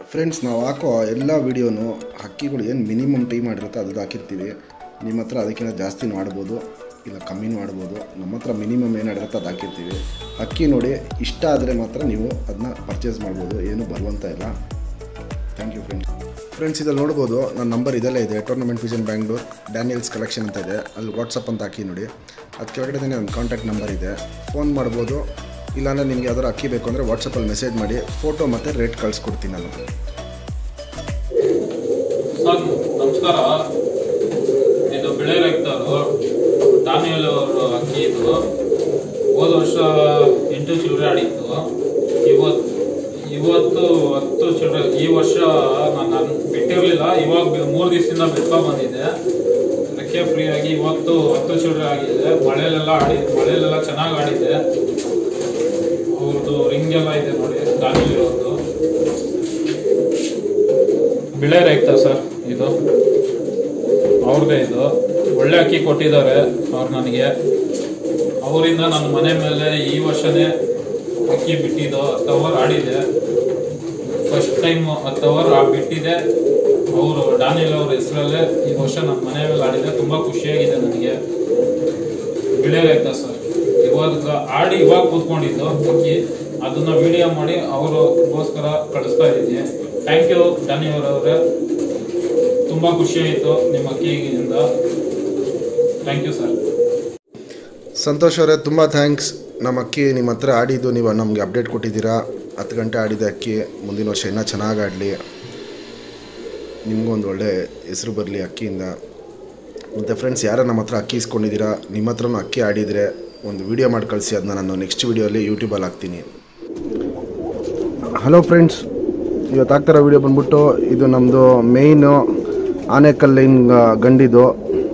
friends ನಾವು ಹಾಕೋ ಎಲ್ಲ ವೀಡಿಯೋನು ಹಕ್ಕಿಗಳು ಏನು ಮಿನಿಮಮ್ ಟೈಮ್ ಮಾಡಿರುತ್ತೆ ಅದು ಹಾಕಿರ್ತೀವಿ ನಿಮ್ಮ ಹತ್ರ ಅದಕ್ಕಿಂತ ಜಾಸ್ತಿನೂ ಆಡ್ಬೋದು ಇಲ್ಲ ಕಮ್ಮಿನೂ ಆಡ್ಬೋದು ನಮ್ಮ ಹತ್ರ ಮಿನಿಮಮ್ ಏನು ಆಡಿರುತ್ತೆ ಅದು ಹಾಕಿರ್ತೀವಿ ಹಕ್ಕಿ ನೋಡಿ ಇಷ್ಟ ಆದರೆ ಮಾತ್ರ ನೀವು ಅದನ್ನ ಪರ್ಚೇಸ್ ಮಾಡ್ಬೋದು ಏನು ಬರುವಂತ ಇಲ್ಲ ಥ್ಯಾಂಕ್ ಯು ಫ್ರೆಂಡ್ಸ್ ಫ್ರೆಂಡ್ಸ್ ಇದಲ್ಲಿ ನೋಡ್ಬೋದು ನನ್ನ ನಂಬರ್ ಇದೆಲ್ಲ ಇದೆ tournament vision Bangalore Daniels collection ಅಂತ ಇದೆ ಅಲ್ಲಿ ವಾಟ್ಸಪ್ ಅಂತ ಹಾಕಿ ನೋಡಿ ಅದು ಕೆಳಗಡೆ ನನ್ನ ಕಾಂಟ್ಯಾಕ್ಟ್ ನಂಬರ್ ಇದೆ ಫೋನ್ ಮಾಡ್ಬೋದು ಇಲ್ಲಾಂದರೆ ನಿಮಗೆ ಯಾವ್ದಾರು ಅಕ್ಕಿ ಬೇಕು ಅಂದರೆ ವಾಟ್ಸಪ್ಪಲ್ಲಿ ಮೆಸೇಜ್ ಮಾಡಿ ಫೋಟೋ ಮತ್ತು ರೇಟ್ ಕಳಿಸ್ಕೊಡ್ತೀನಿ ನಾನು ಸರ್ ನಮಸ್ಕಾರ ಇದು ಬೆಳೆ ರೈತರು ದಾನಿಯಲ್ ಅವರು ಅಕ್ಕಿ ಇದು ಹೋದ ವರ್ಷ ಎಂಟು ಚಿಲ್ಲರೆ ಆಡಿತ್ತು ಇವತ್ತು ಇವತ್ತು ಹತ್ತು ಚಿಲ್ಲರೆ ಈ ವರ್ಷ ನಾನು ನಾನು ಬಿಟ್ಟಿರಲಿಲ್ಲ ಇವಾಗ ಮೂರು ದಿವಸದಿಂದ ಬಿಟ್ಕೊ ಬಂದಿದ್ದೆ ರೆಕ್ಕೆ ಫ್ರೀ ಆಗಿ ಇವತ್ತು ಹತ್ತು ಚಿಲ್ಲರೆ ಆಗಿದೆ ಮಳೆಲೆಲ್ಲ ಆಡಿ ಮಳೆಲೆಲ್ಲ ಚೆನ್ನಾಗಿ ಆಡಿದೆ ಅವ್ರದ್ದು ರಿಂಗ್ ಎಲ್ಲ ಇದೆ ನೋಡಿ ದಾನಿಯಲ್ ಅವ್ರದ್ದು ಬಿಳೆ ರೈತ ಸರ್ ಇದು ಅವ್ರದ್ದೇ ಇದು ಒಳ್ಳೆ ಅಕ್ಕಿ ಕೊಟ್ಟಿದ್ದಾರೆ ಅವ್ರು ನನಗೆ ಅವರಿಂದ ನನ್ನ ಮನೆ ಮೇಲೆ ಈ ವರ್ಷನೇ ಅಕ್ಕಿ ಬಿಟ್ಟಿದ್ದು ಹತ್ತು ಅವರ್ ಆಡಿದೆ ಫಸ್ಟ್ ಟೈಮ್ ಹತ್ತು ಅವರ್ ಬಿಟ್ಟಿದೆ ಅವರು ಡಾನಿಯಲ್ ಅವ್ರ ಹೆಸರಲ್ಲೇ ಈ ವರ್ಷ ನನ್ನ ಮನೆ ಮೇಲೆ ಆಡಿದೆ ತುಂಬಾ ಖುಷಿಯಾಗಿದೆ ನನಗೆ ಬಿಳೆ ರೈತ ಸರ್ ಇವಾಗ ಆಡಿ ಇವಾಗ ಕೂತ್ಕೊಂಡಿದ್ದು ಅಕ್ಕಿ ಅದನ್ನ ವಿಡಿಯೋ ಮಾಡಿ ಅವರಿಗೋಸ್ಕರ ಕಳಿಸ್ತಾ ಇದ್ದೀನಿ ಥ್ಯಾಂಕ್ ಯು ಡಾನಿಯಲ್ ಅವರೇ ತುಂಬಾ ಖುಷಿ ಆಯಿತು ನಿಮ್ಮ ಅಕ್ಕಿಯಿಂದ ಥ್ಯಾಂಕ್ ಯು ಸರ್ ಸಂತೋಷ್ ಅವರೇ ತುಂಬ ಥ್ಯಾಂಕ್ಸ್ ನಮ್ಮ ಅಕ್ಕಿ ನಿಮ್ಮ ಹತ್ರ ಆಡಿದ್ದು ನೀವು ನಮಗೆ ಅಪ್ಡೇಟ್ ಕೊಟ್ಟಿದ್ದೀರಾ ಹತ್ತು ಗಂಟೆ ಆಡಿದ ಅಕ್ಕಿ ಮುಂದಿನ ವರ್ಷ ಇನ್ನೂ ಚೆನ್ನಾಗಿ ಆಡಲಿ ನಿಮಗೊಂದು ಒಳ್ಳೆ ಹೆಸರು ಬರಲಿ ಅಕ್ಕಿಯಿಂದ ಮತ್ತು ಫ್ರೆಂಡ್ಸ್ ಯಾರು ನಮ್ಮ ಹತ್ರ ಅಕ್ಕಿ ಇಸ್ಕೊಂಡಿದ್ದೀರಾ ನಿಮ್ಮ ಹತ್ರನೂ ಅಕ್ಕಿ ಆಡಿದರೆ ಒಂದು ವಿಡಿಯೋ ಮಾಡಿ ಕಳಿಸಿ ಅದನ್ನ ನಾನು ನೆಕ್ಸ್ಟ್ ವಿಡಿಯೋಲಿ ಯೂಟ್ಯೂಬಲ್ಲಿ ಹಾಕ್ತೀನಿ ಹಲೋ ಫ್ರೆಂಡ್ಸ್ ಇವತ್ತು ಆಗ್ತಿರೋ ವಿಡಿಯೋ ಬಂದ್ಬಿಟ್ಟು ಇದು ನಮ್ಮದು ಮೇಯ್ನು ಆನೆಕಲ್ ಲೈನ್ ಗಂಡಿದು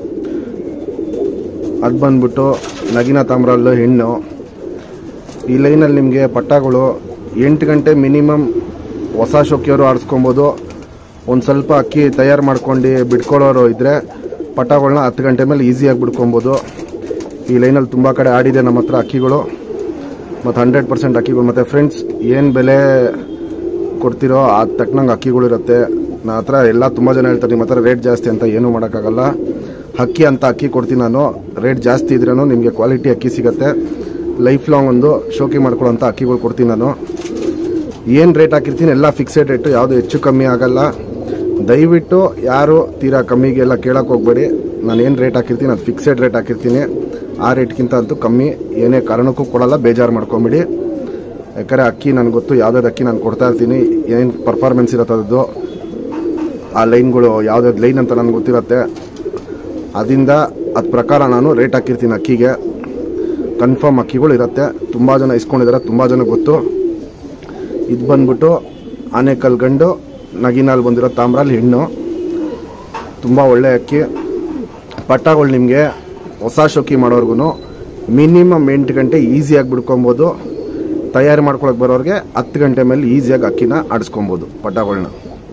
ಅದು ಬಂದ್ಬಿಟ್ಟು ನಗಿನ ತಾಮ್ರಲ್ಲು ಹೆಣ್ಣು ಈ ಲೈನಲ್ಲಿ ನಿಮಗೆ ಪಟ್ಟಗಳು ಎಂಟು ಗಂಟೆ ಮಿನಿಮಮ್ ಹೊಸ ಶೋಕಿಯವರು ಆಡಿಸ್ಕೊಬೋದು ಒಂದು ಸ್ವಲ್ಪ ಅಕ್ಕಿ ತಯಾರು ಮಾಡ್ಕೊಂಡು ಬಿಡ್ಕೊಳ್ಳೋರು ಇದ್ದರೆ ಪಟ್ಟಗಳನ್ನ ಹತ್ತು ಗಂಟೆ ಮೇಲೆ ಈಸಿಯಾಗಿ ಬಿಡ್ಕೊಬೋದು ಈ ಲೈನಲ್ಲಿ ತುಂಬ ಕಡೆ ಆಡಿದೆ ನಮ್ಮ ಹತ್ರ ಅಕ್ಕಿಗಳು ಮತ್ತು ಹಂಡ್ರೆಡ್ ಪರ್ಸೆಂಟ್ ಅಕ್ಕಿಗಳು ಮತ್ತು ಫ್ರೆಂಡ್ಸ್ ಏನು ಬೆಲೆ ಕೊಡ್ತಿರೋ ಅದು ತಕ್ಕನಂಗೆ ಅಕ್ಕಿಗಳು ಇರುತ್ತೆ ನನ್ನ ಹತ್ರ ಎಲ್ಲ ತುಂಬ ಜನ ಹೇಳ್ತಾರೆ ನಿಮ್ಮ ಹತ್ರ ರೇಟ್ ಜಾಸ್ತಿ ಅಂತ ಏನೂ ಮಾಡೋಕ್ಕಾಗಲ್ಲ ಅಕ್ಕಿ ಅಂತ ಅಕ್ಕಿ ಕೊಡ್ತೀನಿ ನಾನು ರೇಟ್ ಜಾಸ್ತಿ ಇದ್ರೂ ನಿಮಗೆ ಕ್ವಾಲಿಟಿ ಅಕ್ಕಿ ಸಿಗುತ್ತೆ ಲೈಫ್ ಲಾಂಗ್ ಒಂದು ಶೋಕಿ ಮಾಡ್ಕೊಳ್ಳೋಂಥ ಅಕ್ಕಿಗಳು ಕೊಡ್ತೀನಿ ನಾನು ಏನು ರೇಟ್ ಹಾಕಿರ್ತೀನಿ ಎಲ್ಲ ಫಿಕ್ಸೆಡ್ ರೇಟು ಯಾವುದು ಹೆಚ್ಚು ಕಮ್ಮಿ ಆಗಲ್ಲ ದಯವಿಟ್ಟು ಯಾರು ತೀರಾ ಕಮ್ಮಿಗೆಲ್ಲ ಕೇಳಕ್ಕೆ ಹೋಗ್ಬೇಡಿ ನಾನು ಏನು ರೇಟ್ ಹಾಕಿರ್ತೀನಿ ಅದು ಫಿಕ್ಸೆಡ್ ರೇಟ್ ಹಾಕಿರ್ತೀನಿ ಆ ರೇಟ್ಗಿಂತ ಅಂತೂ ಕಮ್ಮಿ ಏನೇ ಕಾರಣಕ್ಕೂ ಕೊಡಲ್ಲ ಬೇಜಾರು ಮಾಡ್ಕೊಂಬಿಡಿ ಯಾಕಂದರೆ ಅಕ್ಕಿ ನನಗೆ ಗೊತ್ತು ಯಾವುದಾದ್ರು ಅಕ್ಕಿ ನಾನು ಕೊಡ್ತಾ ಇರ್ತೀನಿ ಏನು ಪರ್ಫಾರ್ಮೆನ್ಸ್ ಇರುತ್ತೆ ಅದದ್ದು ಆ ಲೈನ್ಗಳು ಯಾವುದಾದ್ರು ಲೈನ್ ಅಂತ ನನಗೆ ಗೊತ್ತಿರುತ್ತೆ ಅದರಿಂದ ಅದ್ ಪ್ರಕಾರ ನಾನು ರೇಟ್ ಹಾಕಿರ್ತೀನಿ ಅಕ್ಕಿಗೆ ಕನ್ಫರ್ಮ್ ಅಕ್ಕಿಗಳು ಇರುತ್ತೆ ತುಂಬ ಜನ ಇಸ್ಕೊಂಡಿದ್ದಾರೆ ತುಂಬ ಜನ ಗೊತ್ತು ಇದು ಬಂದ್ಬಿಟ್ಟು ಆನೆಕಲ್ ಗಂಡು ನಗಿನಲ್ಲಿ ಬಂದಿರೋ ತಾಮ್ರಲ್ಲಿ ಹೆಣ್ಣು ತುಂಬ ಒಳ್ಳೆ ಅಕ್ಕಿ ಪಟ್ಟಗಳು ನಿಮಗೆ ಹೊಸ ಶೋಕಿ ಮಾಡೋರ್ಗು ಮಿನಿಮಮ್ ಎಂಟು ಗಂಟೆ ಈಸಿಯಾಗಿ ಬಿಡ್ಕೊಬೋದು ತಯಾರಿ ಮಾಡ್ಕೊಳಕ್ಕೆ ಬರೋರಿಗೆ ಹತ್ತು ಗಂಟೆ ಮೇಲೆ ಈಸಿಯಾಗಿ ಅಕ್ಕಿನ ಆಡಿಸ್ಕೊಬೋದು ಪಟ್ಟಗಳನ್ನ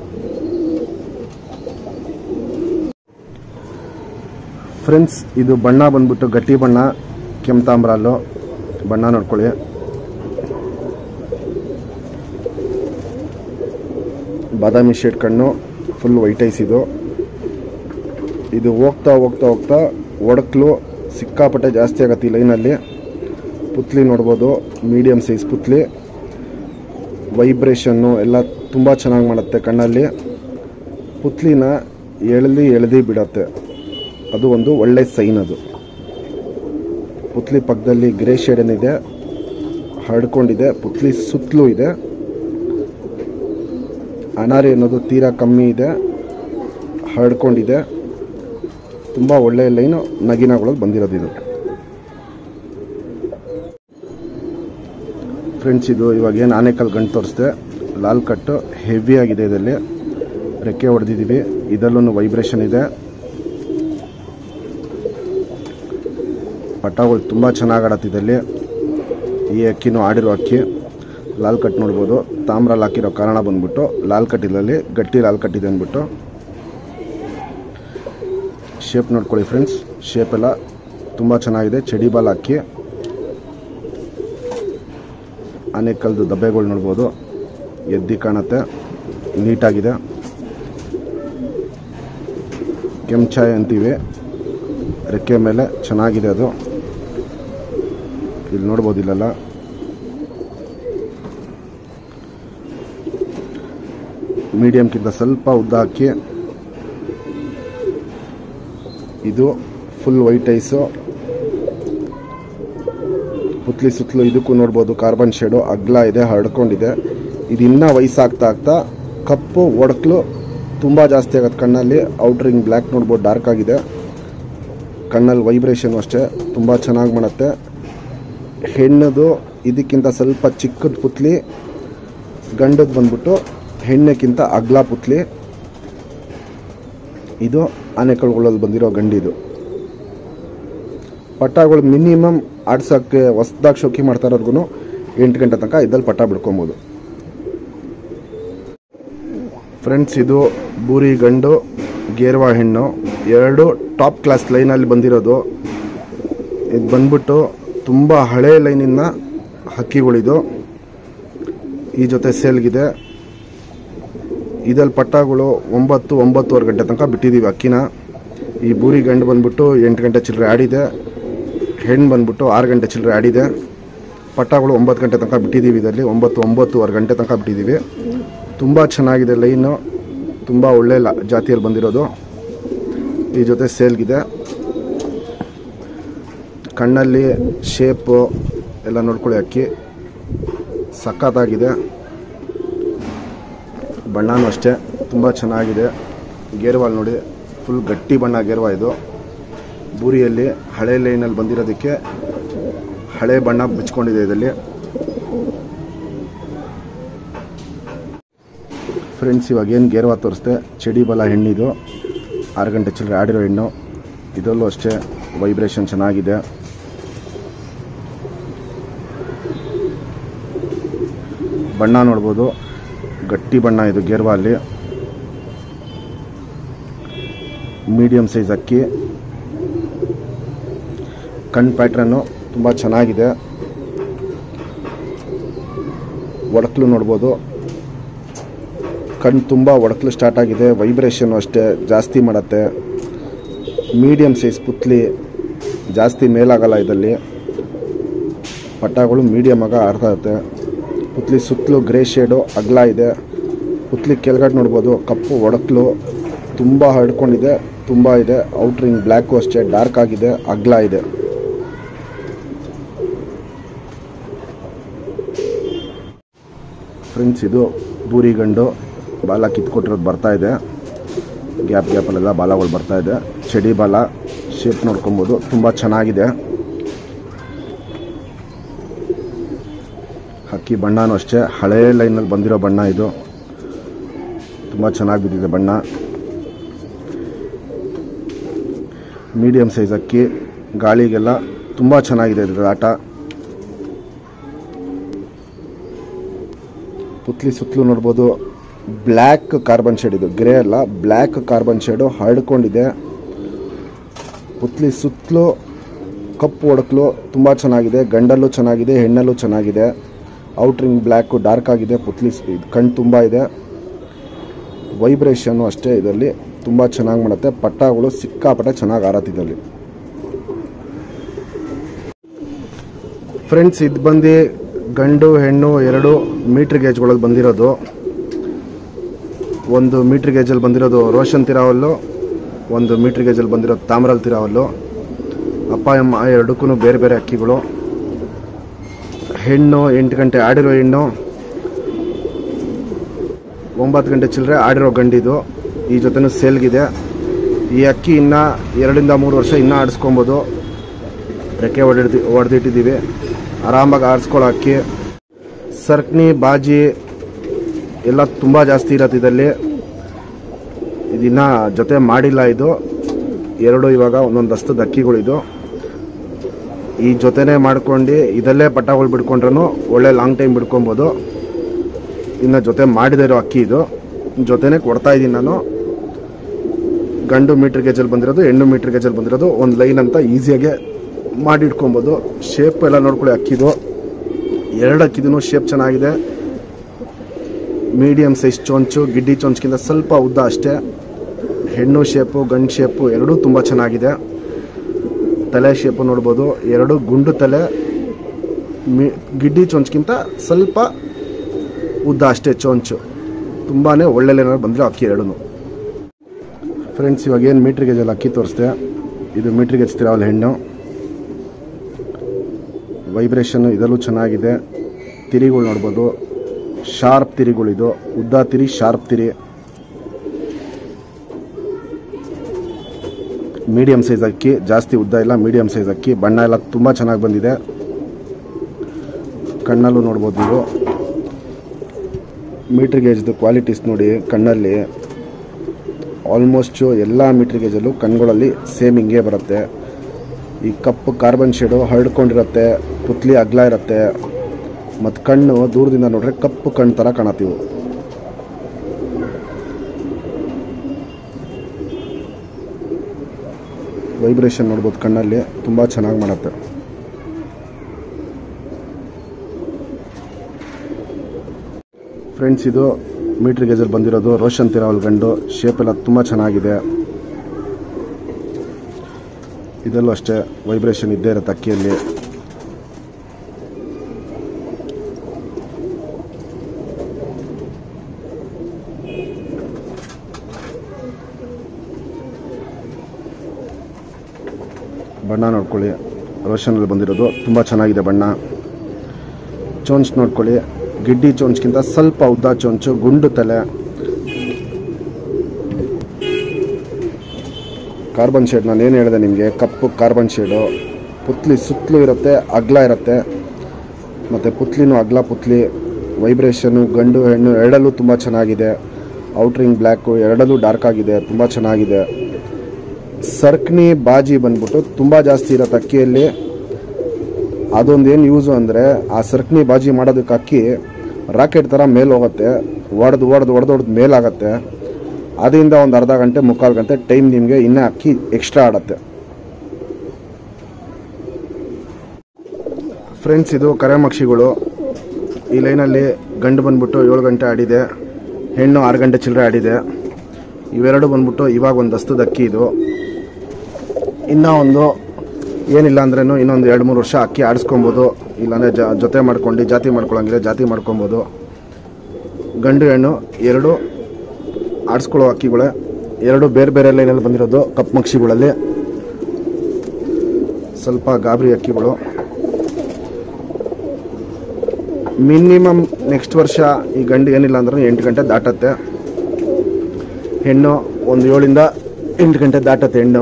ಫ್ರೆಂಡ್ಸ್ ಇದು ಬಣ್ಣ ಬಂದ್ಬಿಟ್ಟು ಗಟ್ಟಿ ಬಣ್ಣ ಕೆಂತಾಂಬ್ರಲ್ಲು ಬಣ್ಣ ನೋಡ್ಕೊಳ್ಳಿ ಬಾದಾಮಿ ಶೇಡ್ ಕಣ್ಣು ಫುಲ್ ವೈಟ್ ಐಸ್ ಇದು ಇದು ಹೋಗ್ತಾ ಹೋಗ್ತಾ ಹೋಗ್ತಾ ಒಡಕ್ಲು ಸಿಕ್ಕಾಪಟ್ಟೆ ಜಾಸ್ತಿ ಆಗತ್ತೆ ಈ ಲೈನಲ್ಲಿ ಪುತ್ಲಿ ನೋಡ್ಬೋದು ಮೀಡಿಯಮ್ ಸೈಜ್ ಪುತ್ಲಿ ವೈಬ್ರೇಷನ್ನು ಎಲ್ಲ ತುಂಬ ಚೆನ್ನಾಗಿ ಮಾಡುತ್ತೆ ಕಣ್ಣಲ್ಲಿ ಪುತ್ಲಿನ ಎಳ್ದು ಎಳ್ದು ಬಿಡತ್ತೆ ಅದು ಒಂದು ಒಳ್ಳೆ ಸೈನ್ ಅದು ಪುತ್ಲಿ ಪಕ್ಕದಲ್ಲಿ ಗ್ರೇ ಶೇಡ್ ಏನಿದೆ ಹರಡ್ಕೊಂಡಿದೆ ಪುತ್ಲಿ ಸುತ್ತಲೂ ಇದೆ ಅನಾರಿ ಅನ್ನೋದು ತೀರಾ ಕಮ್ಮಿ ಇದೆ ಹರಡ್ಕೊಂಡಿದೆ ತುಂಬ ಒಳ್ಳೆಯ ಲೈನು ನಗಿನಗಳಲ್ಲಿ ಬಂದಿರೋದು ಇದು ಫ್ರೆಂಡ್ಸ್ ಇದು ಇವಾಗ ಏನು ಆನೆಕಲ್ ಗಂಟು ತೋರಿಸ್ದೆ ಲಾಲ್ ಕಟ್ಟು ಹೆವಿ ಆಗಿದೆ ಇದರಲ್ಲಿ ರೆಕ್ಕೆ ಹೊಡೆದಿದ್ದೀವಿ ಇದರಲ್ಲೂ ವೈಬ್ರೇಷನ್ ಇದೆ ಪಟ್ಟಗಳು ತುಂಬ ಚೆನ್ನಾಗಿ ಆಡತ್ತಿದ್ದಲ್ಲಿ ಈ ಅಕ್ಕಿನೂ ಆಡಿರೋ ಅಕ್ಕಿ ಲಾಲ್ ಕಟ್ ನೋಡ್ಬೋದು ತಾಮ್ರಲ್ಲಿ ಹಾಕಿರೋ ಕಾರಣ ಬಂದ್ಬಿಟ್ಟು ಲಾಲ್ ಕಟ್ ಇದರಲ್ಲಿ ಗಟ್ಟಿ ಲಾಲ್ ಕಟ್ ಇದೆ ಅಂದ್ಬಿಟ್ಟು ಶೇಪ್ ನೋಡ್ಕೊಳ್ಳಿ ಫ್ರೆಂಡ್ಸ್ ಶೇಪ್ ಎಲ್ಲ ತುಂಬ ಚೆನ್ನಾಗಿದೆ ಚಡಿ ಬಾಲ್ ಅಕ್ಕಿ ಆನೆಕಲ್ದು ದಬ್ಬೆಗಳು ನೋಡ್ಬೋದು ಎದ್ದಿ ಕಾಣುತ್ತೆ ನೀಟಾಗಿದೆ ಕೆಂಚಾಯ್ ಅಂತೀವಿ ರೆಕ್ಕೆ ಮೇಲೆ ಚೆನ್ನಾಗಿದೆ ಅದು ಇಲ್ಲಿ ನೋಡ್ಬೋದು ಇಲ್ಲೆಲ್ಲ ಮೀಡಿಯಮ್ಗಿಂತ ಸ್ವಲ್ಪ ಉದ್ದ ಹಾಕಿ ಇದು ಫುಲ್ ವೈಟ್ ಐಸು ಪುತ್ಲಿ ಸುತ್ತಲೂ ಇದಕ್ಕೂ ನೋಡ್ಬೋದು ಕಾರ್ಬನ್ ಶೇಡು ಅಗ್ಲ ಇದೆ ಹರಡ್ಕೊಂಡಿದೆ ಇದು ಇನ್ನೂ ವಯಸ್ಸಾಗ್ತಾ ಆಗ್ತಾ ಕಪ್ಪು ಒಡಕ್ಲು ತುಂಬ ಜಾಸ್ತಿ ಆಗುತ್ತೆ ಕಣ್ಣಲ್ಲಿ ಔಟ್ರಿಂಗ್ ಬ್ಲ್ಯಾಕ್ ನೋಡ್ಬೋದು ಡಾರ್ಕ್ ಆಗಿದೆ ಕಣ್ಣಲ್ಲಿ ವೈಬ್ರೇಷನ್ ಅಷ್ಟೇ ತುಂಬ ಚೆನ್ನಾಗಿ ಮಾಡುತ್ತೆ ಹೆಣ್ಣದು ಇದಕ್ಕಿಂತ ಸ್ವಲ್ಪ ಚಿಕ್ಕದ ಪುತ್ಲಿ ಗಂಡದ್ದು ಬಂದ್ಬಿಟ್ಟು ಹೆಣ್ಣಕ್ಕಿಂತ ಅಗ್ಲ ಪುತ್ಲಿ ಇದು ಆನೆಕಳುಗಳಲ್ಲಿ ಬಂದಿರೋ ಗಂಡಿದು ಪಟಾಗಳು ಮಿನಿಮಮ್ ಆಡ್ಸೋಕ್ಕೆ ಹೊಸ್ದಾಗಿ ಶೋಕಿ ಮಾಡ್ತಾ ಇರೋರ್ಗು ಎಂಟು ಗಂಟೆ ತನಕ ಇದ್ದಲ್ಲಿ ಪಟ ಬಿಡ್ಕೊಬೋದು ಫ್ರೆಂಡ್ಸ್ ಇದು ಬೂರಿ ಗಂಡು ಗೇರ್ವಾ ಹೆಣ್ಣು ಎರಡು ಟಾಪ್ ಕ್ಲಾಸ್ ಲೈನಲ್ಲಿ ಬಂದಿರೋದು ಇದು ಬಂದ್ಬಿಟ್ಟು ತುಂಬ ಹಳೆ ಲೈನಿನ ಹಕ್ಕಿಗಳಿದು ಈ ಜೊತೆ ಸೇಲ್ಗಿದೆ ಇದಲ್ಲಿ ಪಟ್ಟಾಗಳು ಒಂಬತ್ತು ಒಂಬತ್ತುವರೆ ಗಂಟೆ ತನಕ ಬಿಟ್ಟಿದ್ದೀವಿ ಅಕ್ಕಿನ ಈ ಬೂರಿ ಗಂಡು ಬಂದ್ಬಿಟ್ಟು ಎಂಟು ಗಂಟೆ ಚಿಲ್ಲರೆ ಆಡಿದೆ ಹೆಣ್ಣು ಬಂದ್ಬಿಟ್ಟು ಆರು ಗಂಟೆ ಚಿಲ್ಲರೆ ಆಡಿದೆ ಪಟ್ಟಾಗಳು ಒಂಬತ್ತು ಗಂಟೆ ತನಕ ಬಿಟ್ಟಿದ್ದೀವಿ ಇದರಲ್ಲಿ ಒಂಬತ್ತು ಒಂಬತ್ತುವರೆ ಗಂಟೆ ತನಕ ಬಿಟ್ಟಿದ್ದೀವಿ ತುಂಬ ಚೆನ್ನಾಗಿದೆ ಲೈನು ತುಂಬ ಒಳ್ಳೆ ಲ- ಜಾತಿಯಲ್ಲಿ ಬಂದಿರೋದು ಈ ಜೊತೆ ಸೇಲ್ಗಿದೆ ಕಣ್ಣಲ್ಲಿ ಶೇಪು ಎಲ್ಲ ನೋಡ್ಕೊಳ್ಳಿ ಅಕ್ಕಿ ಸಖತ್ತಾಗಿದೆ ಬಣ್ಣನೂ ಅಷ್ಟೇ ತುಂಬ ಚೆನ್ನಾಗಿದೆ ಗೇರ್ವಾಲ್ ನೋಡಿ ಫುಲ್ ಗಟ್ಟಿ ಬಣ್ಣ ಗೇರ್ವಾ ಇದು ಬೂರಿಯಲ್ಲಿ ಹಳೆ ಲೈನಲ್ಲಿ ಬಂದಿರೋದಕ್ಕೆ ಹಳೆ ಬಣ್ಣ ಬಿಚ್ಕೊಂಡಿದೆ ಇದರಲ್ಲಿ ಫ್ರೆಂಡ್ಸ್ ಇವಾಗ ಏನು ಗೇರ್ವಾ ತೋರಿಸ್ದೆ ಚಡಿ ಬಲ ಹೆಣ್ಣಿದು ಆರು ಗಂಟೆ ಚಿಲ್ಲರೆ ಆಡಿರೋ ಹೆಣ್ಣು ಇದರಲ್ಲೂ ಅಷ್ಟೇ ವೈಬ್ರೇಷನ್ ಚೆನ್ನಾಗಿದೆ ಬಣ್ಣ ನೋಡ್ಬೋದು ಗಟ್ಟಿ ಬಣ್ಣ ಇದು ಗೇರ್ವಾ ಅಲ್ಲಿ ಮೀಡಿಯಂ ಸೈಜ್ ಅಕ್ಕಿ ಕಣ್ ಪ್ಯಾಟ್ರನ್ನು ತುಂಬ ಚೆನ್ನಾಗಿದೆ ಒಡಕ್ಲು ನೋಡ್ಬೋದು ಕಣ್ಣು ತುಂಬ ಒಡಕ್ಲು ಸ್ಟಾರ್ಟ್ ಆಗಿದೆ ವೈಬ್ರೇಷನ್ ಅಷ್ಟೇ ಜಾಸ್ತಿ ಮಾಡುತ್ತೆ ಮೀಡಿಯಂ ಸೈಜ್ ಪುತ್ಲಿ ಜಾಸ್ತಿ ಮೇಲಾಗಲ್ಲ ಇದರಲ್ಲಿ ಪಟ್ಟಾಗಳು ಮೀಡಿಯಮ್ ಆಗ ಆಡ್ತಾ ಇರುತ್ತೆ ಪುತ್ಲಿ ಸುತ್ತಲೂ ಗ್ರೇ ಶೇಡು ಅಗಲ ಇದೆ ಪುತ್ಲಿ ಕೆಳಗಡೆ ನೋಡ್ಬೋದು ಕಪ್ಪು ಒಡಕ್ಲು ತುಂಬ ಹರಡ್ಕೊಂಡಿದೆ ತುಂಬ ಇದೆ ಔಟ್ರಿಂಗ್ ಬ್ಲ್ಯಾಕು ಅಷ್ಟೇ ಡಾರ್ಕ್ ಆಗಿದೆ ಅಗ್ಲ ಇದೆ ಫ್ರೆಂಡ್ಸ್ ಇದು ಬೂರಿ ಗಂಡು ಬಾಲ ಕಿತ್ಕೊಟ್ಟಿರೋದು ಬರ್ತಾ ಇದೆ ಗ್ಯಾಪ್ ಗ್ಯಾಪಲ್ಲೆಲ್ಲ ಬಾಲಗಳು ಬರ್ತಾ ಇದೆ ಚಡಿ ಬಾಲ ಶೇಪ್ ನೋಡ್ಕೊಬೋದು ತುಂಬ ಚೆನ್ನಾಗಿದೆ ಹಕ್ಕಿ ಬಣ್ಣನೂ ಅಷ್ಟೇ ಹಳೇ ಲೈನಲ್ಲಿ ಬಂದಿರೋ ಬಣ್ಣ ಇದು ತುಂಬ ಚೆನ್ನಾಗಿ ಬಿದ್ದಿದೆ ಬಣ್ಣ ಮೀಡಿಯಂ ಸೈಜ್ ಅಕ್ಕಿ ಗಾಳಿಗೆಲ್ಲ ತುಂಬ ಚೆನ್ನಾಗಿದೆ ಇದ್ರ ಆಟ ಪುತ್ಲಿ ಸುತ್ತಲೂ ನೋಡ್ಬೋದು ಬ್ಲ್ಯಾಕ್ ಕಾರ್ಬನ್ ಶೇಡ್ ಇದು ಗ್ರೇ ಅಲ್ಲ ಬ್ಲ್ಯಾಕ್ ಕಾರ್ಬನ್ ಶೇಡು ಹರಡ್ಕೊಂಡಿದೆ ಪುತ್ಲಿ ಸುತ್ತಲೂ ಕಪ್ಪು ಒಡಕಲು ತುಂಬ ಚೆನ್ನಾಗಿದೆ ಗಂಡಲ್ಲೂ ಚೆನ್ನಾಗಿದೆ ಹೆಣ್ಣಲ್ಲೂ ಚೆನ್ನಾಗಿದೆ ಔಟ್ರಿಂಗ್ ಬ್ಲ್ಯಾಕು ಡಾರ್ಕ್ ಆಗಿದೆ ಪುತ್ಲಿ ಸ್- ಇದು ಕಣ್ಣು ತುಂಬ ಇದೆ ವೈಬ್ರೇಷನ್ನು ಅಷ್ಟೇ ಇದರಲ್ಲಿ ತುಂಬ ಚೆನ್ನಾಗಿ ಮಾಡುತ್ತೆ ಪಟ್ಟಾಗಳು ಸಿಕ್ಕಾಪಟ್ಟೆ ಚೆನ್ನಾಗಿ ಆರತ್ತೆ ಇದರಲ್ಲಿ ಫ್ರೆಂಡ್ಸ್ ಇದು ಬಂದು ಗಂಡು ಹೆಣ್ಣು ಎರಡು ಮೀಟ್ರ್ ಗೇಜ್ಗಳಲ್ಲಿ ಬಂದಿರೋದು ಒಂದು ಮೀಟ್ರ್ ಗೇಜಲ್ಲಿ ಬಂದಿರೋದು ರೋಷನ್ ತಿರಾವಲ್ಲು ಒಂದು ಮೀಟ್ರ್ ಗೇಜಲ್ಲಿ ಬಂದಿರೋದು ತಾಮ್ರಲ್ ತಿರಾವಲ್ಲು ಅಪ್ಪ ಅಮ್ಮ ಎರಡಕ್ಕೂ ಬೇರೆ ಬೇರೆ ಅಕ್ಕಿಗಳು ಹೆಣ್ಣು ಎಂಟು ಗಂಟೆ ಆಡಿರೋ ಹೆಣ್ಣು ಒಂಬತ್ತು ಗಂಟೆ ಚಿಲ್ಲರೆ ಆಡಿರೋ ಗಂಡಿದು ಈ ಜೊತೆನೂ ಸೇಲ್ಗಿದೆ ಈ ಅಕ್ಕಿ ಇನ್ನು ಎರಡರಿಂದ ಮೂರು ವರ್ಷ ಇನ್ನೂ ಆಡಿಸ್ಕೊಬೋದು ರೆಕ್ಕೆ ಹೊಡೆದು ಹೊಡೆದಿಟ್ಟಿದ್ದೀವಿ ಆರಾಮಾಗಿ ಆರಿಸ್ಕೊಳ್ಳೋ ಅಕ್ಕಿ ಸರ್ಕಣಿ ಬಾಜಿ ಎಲ್ಲ ತುಂಬ ಜಾಸ್ತಿ ಇರತ್ತೆ ಇದರಲ್ಲಿ ಇದಿನ್ನ ಜೊತೆ ಮಾಡಿಲ್ಲ ಇದು ಎರಡು ಇವಾಗ ಒಂದೊಂದು ದಸ್ತದ ಅಕ್ಕಿಗಳಿದು ಈ ಜೊತೆನೇ ಮಾಡ್ಕೊಂಡು ಇದಲ್ಲೇ ಪಟ್ಟಗಳು ಬಿಡ್ಕೊಂಡ್ರೂ ಒಳ್ಳೆ ಲಾಂಗ್ ಟೈಮ್ ಬಿಡ್ಕೊಬೋದು ಇನ್ನು ಜೊತೆ ಮಾಡದೇ ಇರೋ ಅಕ್ಕಿ ಇದು ಜೊತೆನೇ ಕೊಡ್ತಾ ಇದ್ದೀನಿ ನಾನು ಗಂಡು ಮೀಟ್ರ್ ಗೇಜಲ್ಲಿ ಬಂದಿರೋದು ಹೆಣ್ಣು ಮೀಟ್ರ್ ಗೇಜಲ್ಲಿ ಬಂದಿರೋದು ಒಂದು ಲೈನ್ ಅಂತ ಈಸಿಯಾಗೆ ಮಾಡಿಟ್ಕೊಬೋದು ಶೇಪ್ ಎಲ್ಲ ನೋಡ್ಕೊಳ್ಳಿ ಅಕ್ಕಿದು ಎರಡು ಅಕ್ಕಿದೂ ಶೇಪ್ ಚೆನ್ನಾಗಿದೆ ಮೀಡಿಯಮ್ ಸೈಜ್ ಚೊಂಚು ಗಿಡ್ಡಿ ಚೊಂಚ್ಗಿಂತ ಸ್ವಲ್ಪ ಉದ್ದ ಅಷ್ಟೇ ಹೆಣ್ಣು ಶೇಪು ಗಂಡು ಶೇಪು ಎರಡೂ ತುಂಬ ಚೆನ್ನಾಗಿದೆ ತಲೆ ಶೇಪು ನೋಡ್ಬೋದು ಎರಡು ಗುಂಡು ತಲೆ ಮಿ ಗಿಡ್ಡಿ ಚೊಂಚ್ಗಿಂತ ಸ್ವಲ್ಪ ಉದ್ದ ಅಷ್ಟೇ ಚೊಂಚು ತುಂಬಾ ಒಳ್ಳೆ ಏನಾದ್ರು ಬಂದರೆ ಅಕ್ಕಿ ಎರಡೂ ಫ್ರೆಂಡ್ಸ್ ಇವಾಗ ಏನು ಮೀಟ್ರ್ ಗೇಜಲ್ಲಿ ಅಕ್ಕಿ ತೋರಿಸ್ದೆ ಇದು ಮೀಟ್ರ್ ಗೇಜ್ ತಿರಾವಲ್ ಹೆಣ್ಣು ವೈಬ್ರೇಷನ್ ಇದರಲ್ಲೂ ಚೆನ್ನಾಗಿದೆ ತಿರಿಗಳು ನೋಡ್ಬೋದು ಶಾರ್ಪ್ ತಿರಿಗಳಿದು ಉದ್ದ ತಿರಿ ಶಾರ್ಪ್ ತಿರಿ ಮೀಡಿಯಂ ಸೈಜ್ ಅಕ್ಕಿ ಜಾಸ್ತಿ ಉದ್ದ ಇಲ್ಲ ಮೀಡಿಯಂ ಸೈಜ್ ಅಕ್ಕಿ ಬಣ್ಣ ಎಲ್ಲ ತುಂಬ ಚೆನ್ನಾಗಿ ಬಂದಿದೆ ಕಣ್ಣಲ್ಲೂ ನೋಡ್ಬೋದು ನೀವು ಮೀಟ್ರ್ ಗೇಜ್ದು ಕ್ವಾಲಿಟೀಸ್ ನೋಡಿ ಕಣ್ಣಲ್ಲಿ ಆಲ್ಮೋಸ್ಟು ಎಲ್ಲ ಮೀಟ್ರ್ ಗೇಜಲ್ಲೂ ಕಣ್ಗಳಲ್ಲಿ ಸೇಮ್ ಹಿಂಗೆ ಬರುತ್ತೆ ಈ ಕಪ್ಪು ಕಾರ್ಬನ್ ಶೇಡು ಹರಡ್ಕೊಂಡಿರುತ್ತೆ ಪುತ್ಲಿ ಅಗ್ಲ ಇರುತ್ತೆ ಮತ್ತು ಕಣ್ಣು ದೂರದಿಂದ ನೋಡ್ರೆ ಕಪ್ಪು ಕಣ್ಣು ಥರ ಕಾಣತ್ತೀವು ವೈಬ್ರೇಷನ್ ನೋಡ್ಬೋದು ಕಣ್ಣಲ್ಲಿ ತುಂಬ ಚೆನ್ನಾಗಿ ಮಾಡುತ್ತೆ ಫ್ರೆಂಡ್ಸ್ ಇದು ಮೀಟ್ರ್ ಗೇಜಲ್ಲಿ ಬಂದಿರೋದು ರೋಷನ್ ತಿರಾವಲ್ ಗಂಡು ಶೇಪ್ ಎಲ್ಲ ತುಂಬ ಚೆನ್ನಾಗಿದೆ ಇದರಲ್ಲೂ ಅಷ್ಟೇ ವೈಬ್ರೇಷನ್ ಇದ್ದೇ ಇರುತ್ತೆ ಅಕ್ಕಿಯಲ್ಲಿ ಬಣ್ಣ ನೋಡ್ಕೊಳ್ಳಿ ರೋಷನಲ್ಲಿ ಬಂದಿರೋದು ತುಂಬ ಚೆನ್ನಾಗಿದೆ ಬಣ್ಣ ಚೋಂಚ್ ನೋಡ್ಕೊಳ್ಳಿ ಗಿಡ್ಡಿ ಚೋಂಚ್ಗಿಂತ ಸ್ವಲ್ಪ ಉದ್ದ ಚೋಂಚು ಗುಂಡು ತಲೆ ಕಾರ್ಬನ್ ಶೇಡ್ ನಾನು ಏನು ಹೇಳಿದೆ ನಿಮಗೆ ಕಪ್ಪು ಕಾರ್ಬನ್ ಶೇಡು ಪುತ್ಲಿ ಸುತ್ತಲೂ ಇರುತ್ತೆ ಅಗ್ಲ ಇರುತ್ತೆ ಮತ್ತು ಪುತ್ಲಿನೂ ಅಗ್ಲ ಪುತ್ಲಿ ವೈಬ್ರೇಷನು ಗಂಡು ಹೆಣ್ಣು ಎರಡಲ್ಲೂ ತುಂಬ ಚೆನ್ನಾಗಿದೆ ಔಟ್ರಿಂಗ್ ಬ್ಲ್ಯಾಕು ಎರಡಲ್ಲೂ ಡಾರ್ಕ್ ಆಗಿದೆ ತುಂಬ ಚೆನ್ನಾಗಿದೆ ಸರ್ಕ್ನಿ ಬಾಜಿ ಬಂದ್ಬಿಟ್ಟು ತುಂಬ ಜಾಸ್ತಿ ಇರುತ್ತೆ ಅಕ್ಕಿಯಲ್ಲಿ ಅದೊಂದು ಏನು ಯೂಸು ಅಂದರೆ ಆ ಸರ್ಕ್ನಿ ಬಾಜಿ ಮಾಡೋದಕ್ಕೆ ಅಕ್ಕಿ ರಾಕೆಟ್ ಥರ ಮೇಲೆ ಹೋಗುತ್ತೆ ಒಡೆದು ಒಡೆದು ಒಡೆದು ಹೊಡೆದು ಮೇಲಾಗತ್ತೆ ಅದರಿಂದ ಒಂದು ಅರ್ಧ ಗಂಟೆ ಮುಕ್ಕಾಲು ಗಂಟೆ ಟೈಮ್ ನಿಮಗೆ ಇನ್ನೂ ಅಕ್ಕಿ ಎಕ್ಸ್ಟ್ರಾ ಆಡತ್ತೆ ಫ್ರೆಂಡ್ಸ್ ಇದು ಕರೆಮಕ್ಷಿಗಳು ಈ ಲೈನಲ್ಲಿ ಗಂಡು ಬಂದ್ಬಿಟ್ಟು ಏಳು ಗಂಟೆ ಆಡಿದೆ ಹೆಣ್ಣು ಆರು ಗಂಟೆ ಚಿಲ್ಲರೆ ಆಡಿದೆ ಇವೆರಡು ಬಂದ್ಬಿಟ್ಟು ಇವಾಗ ಒಂದು ದಸ್ತದ ಅಕ್ಕಿ ಇದು ಇನ್ನೂ ಒಂದು ಏನಿಲ್ಲ ಅಂದ್ರೂ ಇನ್ನೊಂದು ಎರಡು ಮೂರು ವರ್ಷ ಅಕ್ಕಿ ಆಡಿಸ್ಕೊಬೋದು ಇಲ್ಲಾಂದರೆ ಜ ಜೊತೆ ಮಾಡ್ಕೊಂಡು ಜಾತಿ ಮಾಡ್ಕೊಳಂಗಿದ್ರೆ ಜಾತಿ ಮಾಡ್ಕೊಬೋದು ಗಂಡು ಹೆಣ್ಣು ಎರಡು ಆಡಿಸ್ಕೊಳ್ಳೋ ಅಕ್ಕಿಗಳೇ ಎರಡು ಬೇರೆ ಬೇರೆ ಲೈನಲ್ಲಿ ಬಂದಿರೋದು ಕಪ್ ಮಕ್ಷಿಗಳಲ್ಲಿ ಸ್ವಲ್ಪ ಗಾಬರಿ ಅಕ್ಕಿಗಳು ಮಿನಿಮಮ್ ನೆಕ್ಸ್ಟ್ ವರ್ಷ ಈ ಗಂಡು ಏನಿಲ್ಲ ಅಂದ್ರೆ ಎಂಟು ಗಂಟೆ ದಾಟತ್ತೆ ಹೆಣ್ಣು ಒಂದು ಏಳಿಂದ ಎಂಟು ಗಂಟೆ ದಾಟತ್ತೆ ಹೆಣ್ಣು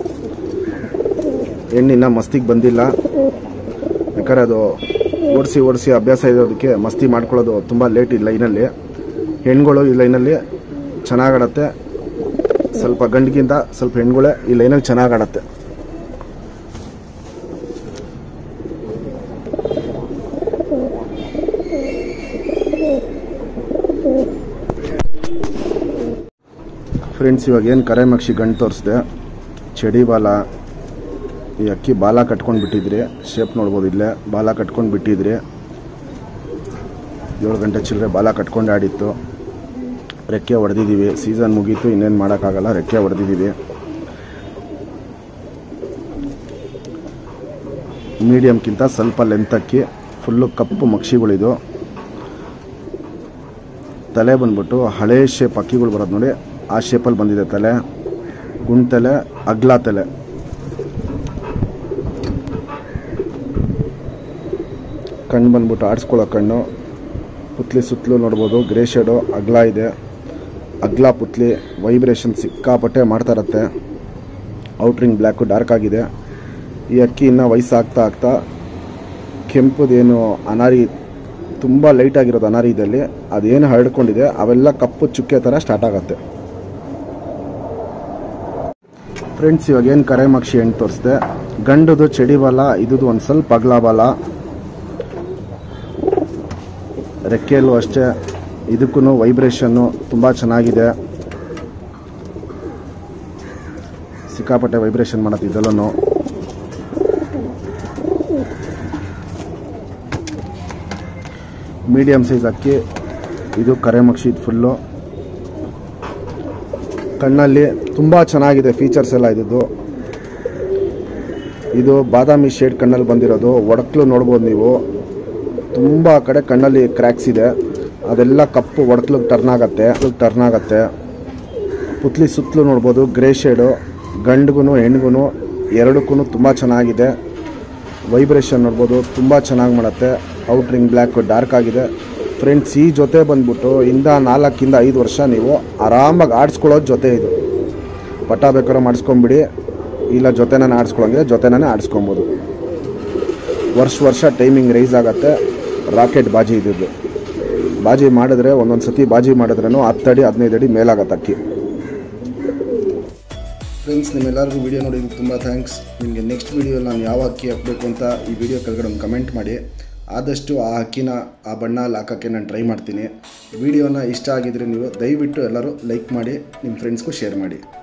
ಹೆಣ್ಣಿನ ಮಸ್ತಿಗೆ ಬಂದಿಲ್ಲ ಯಾಕಂದ್ರೆ ಅದು ಓಡಿಸಿ ಓಡಿಸಿ ಅಭ್ಯಾಸ ಇರೋದಕ್ಕೆ ಮಸ್ತಿ ಮಾಡ್ಕೊಳ್ಳೋದು ತುಂಬ ಲೇಟ್ ಈ ಲೈನಲ್ಲಿ ಹೆಣ್ಗಳು ಈ ಲೈನಲ್ಲಿ ಚೆನ್ನಾಗಾಡತ್ತೆ ಸ್ವಲ್ಪ ಗಂಡಿಗಿಂತ ಸ್ವಲ್ಪ ಹೆಣ್ಗಳೇ ಈ ಲೈನಲ್ಲಿ ಚೆನ್ನಾಗಾಡತ್ತೆ ಫ್ರೆಂಡ್ಸ್ ಇವಾಗ ಏನು ಕರೆ ಮಕ್ಷಿ ಗಂಡು ತೋರಿಸ್ದೆ ಚಡಿ ಬಾಲ ಈ ಅಕ್ಕಿ ಬಾಲ ಕಟ್ಕೊಂಡು ಬಿಟ್ಟಿದ್ರಿ ಶೇಪ್ ನೋಡ್ಬೋದು ಇಲ್ಲೇ ಬಾಲ ಕಟ್ಕೊಂಡು ಬಿಟ್ಟಿದ್ರಿ ಏಳು ಗಂಟೆ ಚಿಲ್ಲರೆ ಬಾಲ ಕಟ್ಕೊಂಡು ಆಡಿತ್ತು ರೆಕ್ಕೆ ಹೊಡೆದಿದ್ದೀವಿ ಸೀಸನ್ ಮುಗೀತು ಇನ್ನೇನು ಮಾಡೋಕ್ಕಾಗಲ್ಲ ರೆಕ್ಕೆ ಹೊಡೆದಿದ್ದೀವಿ ಮೀಡಿಯಮ್ಗಿಂತ ಸ್ವಲ್ಪ ಲೆಂತ್ ಅಕ್ಕಿ ಫುಲ್ಲು ಕಪ್ಪು ಮಕ್ಷಿಗಳಿದು ತಲೆ ಬಂದ್ಬಿಟ್ಟು ಹಳೇ ಶೇಪ್ ಅಕ್ಕಿಗಳು ಬರೋದು ನೋಡಿ ಆ ಶೇಪಲ್ಲಿ ಬಂದಿದೆ ತಲೆ ಗುಂಡ್ ತಲೆ ಅಗ್ಲ ತಲೆ ಕಣ್ಣು ಬಂದ್ಬಿಟ್ಟು ಆಡಿಸ್ಕೊಳ್ಳೋ ಕಣ್ಣು ಪುತ್ಲಿ ಸುತ್ತಲೂ ನೋಡ್ಬೋದು ಗ್ರೇ ಶೇಡು ಅಗ್ಲ ಇದೆ ಅಗ್ಲ ಪುತ್ಲಿ ವೈಬ್ರೇಷನ್ ಸಿಕ್ಕಾಪಟ್ಟೆ ಮಾಡ್ತಾ ಇರತ್ತೆ ಔಟ್ರಿಂಗ್ ಬ್ಲ್ಯಾಕು ಡಾರ್ಕ್ ಆಗಿದೆ ಈ ಅಕ್ಕಿ ಇನ್ನು ವಯಸ್ಸಾಗ್ತಾ ಆಗ್ತಾ ಕೆಂಪುದೇನು ಅನಾರಿ ತುಂಬ ಲೈಟ್ ಆಗಿರೋದು ಅನಾರಿ ಇದಲ್ಲಿ ಅದೇನು ಹರಡ್ಕೊಂಡಿದೆ ಅವೆಲ್ಲ ಕಪ್ಪು ಚುಕ್ಕೆ ಥರ ಸ್ಟಾರ್ಟ್ ಆಗುತ್ತೆ ಫ್ರೆಂಡ್ಸ್ ಇವಾಗ ಏನು ಕರೆಮಕ್ಷಿ ಹೆಣ್ಣು ತೋರಿಸ್ದೆ ಗಂಡದು ಚಡಿ ಬಾಲ ಇದುದು ಒಂದು ಸ್ವಲ್ಪ ಅಗ್ಲ ಬಾಲ ರೆಕ್ಕೆಯಲ್ಲೂ ಅಷ್ಟೇ ಇದಕ್ಕೂ ವೈಬ್ರೇಷನ್ನು ತುಂಬ ಚೆನ್ನಾಗಿದೆ ಸಿಕ್ಕಾಪಟ್ಟೆ ವೈಬ್ರೇಷನ್ ಮಾಡತ್ತೆ ಇದೆಲ್ಲೂ ಮೀಡಿಯಮ್ ಸೈಜ್ ಅಕ್ಕಿ ಇದು ಕರೆ ಮಕ್ಷಿದ್ ಫುಲ್ಲು ಕಣ್ಣಲ್ಲಿ ತುಂಬ ಚೆನ್ನಾಗಿದೆ ಫೀಚರ್ಸ್ ಎಲ್ಲ ಇದ್ದು ಇದು ಬಾದಾಮಿ ಶೇಡ್ ಕಣ್ಣಲ್ಲಿ ಬಂದಿರೋದು ಒಡಕ್ಲು ನೋಡ್ಬೋದು ನೀವು ತುಂಬ ಕಡೆ ಕಣ್ಣಲ್ಲಿ ಕ್ರ್ಯಾಕ್ಸ್ ಇದೆ ಅದೆಲ್ಲ ಕಪ್ಪು ಒಡಕ್ಲಿಗೆ ಟರ್ನ್ ಆಗತ್ತೆ ಟರ್ನ್ ಆಗತ್ತೆ ಪುತ್ಲಿ ಸುತ್ತಲೂ ನೋಡ್ಬೋದು ಗ್ರೇ ಶೇಡು ಗಂಡಿಗೂ ಹೆಣ್ಗೂ ಎರಡಕ್ಕೂ ತುಂಬ ಚೆನ್ನಾಗಿದೆ ವೈಬ್ರೇಷನ್ ನೋಡ್ಬೋದು ತುಂಬ ಚೆನ್ನಾಗಿ ಮಾಡುತ್ತೆ ಔಟ್ರಿಂಗ್ ಬ್ಲ್ಯಾಕ್ ಡಾರ್ಕ್ ಆಗಿದೆ ಫ್ರೆಂಡ್ಸ್ ಈ ಜೊತೆ ಬಂದ್ಬಿಟ್ಟು ಇಂದ ನಾಲ್ಕಿಂದ ಐದು ವರ್ಷ ನೀವು ಆರಾಮಾಗಿ ಆಡಿಸ್ಕೊಳ್ಳೋದು ಜೊತೆ ಇದು ಪಟ ಬೇಕಾದ್ರೆ ಮಾಡಿಸ್ಕೊಂಬಿಡಿ ಇಲ್ಲ ಜೊತೆನೇ ಆಡಿಸ್ಕೊಳಂಗಿದೆ ಜೊತೆನೇ ಆಡಿಸ್ಕೊಬೋದು ವರ್ಷ ವರ್ಷ ಟೈಮಿಂಗ್ ರೈಸ್ ಆಗುತ್ತೆ ರಾಕೆಟ್ ಬಾಜಿ ಇದ್ದಿದ್ದು ಬಾಜಿ ಮಾಡಿದ್ರೆ ಒಂದೊಂದು ಸತಿ ಬಾಜಿ ಮಾಡಿದ್ರೂ ಹತ್ತು ಅಡಿ ಹದಿನೈದು ಅಡಿ ಮೇಲಾಗತ್ತೆ ಅಕ್ಕಿ ಫ್ರೆಂಡ್ಸ್ ನಿಮ್ಮೆಲ್ಲರಿಗೂ ವಿಡಿಯೋ ನೋಡಿದ್ದಕ್ಕೆ ತುಂಬ ಥ್ಯಾಂಕ್ಸ್ ನಿಮಗೆ ನೆಕ್ಸ್ಟ್ ವಿಡಿಯೋ ನಾನು ಯಾವ ಅಕ್ಕಿ ಹಾಕಬೇಕು ಅಂತ ಈ ವಿಡಿಯೋ ಕೆಳಗಡೆ ಒಂದು ಕಮೆಂಟ್ ಮಾಡಿ ಆದಷ್ಟು ಆ ಅಕ್ಕಿನ ಆ ಬಣ್ಣ ಅಲ್ಲಿ ಹಾಕೋಕ್ಕೆ ನಾನು ಟ್ರೈ ಮಾಡ್ತೀನಿ ವಿಡಿಯೋನ ಇಷ್ಟ ಆಗಿದ್ರೆ ನೀವು ದಯವಿಟ್ಟು ಎಲ್ಲರೂ ಲೈಕ್ ಮಾಡಿ ನಿಮ್ಮ ಫ್ರೆಂಡ್ಸ್ಗೂ ಶೇರ್ ಮಾಡಿ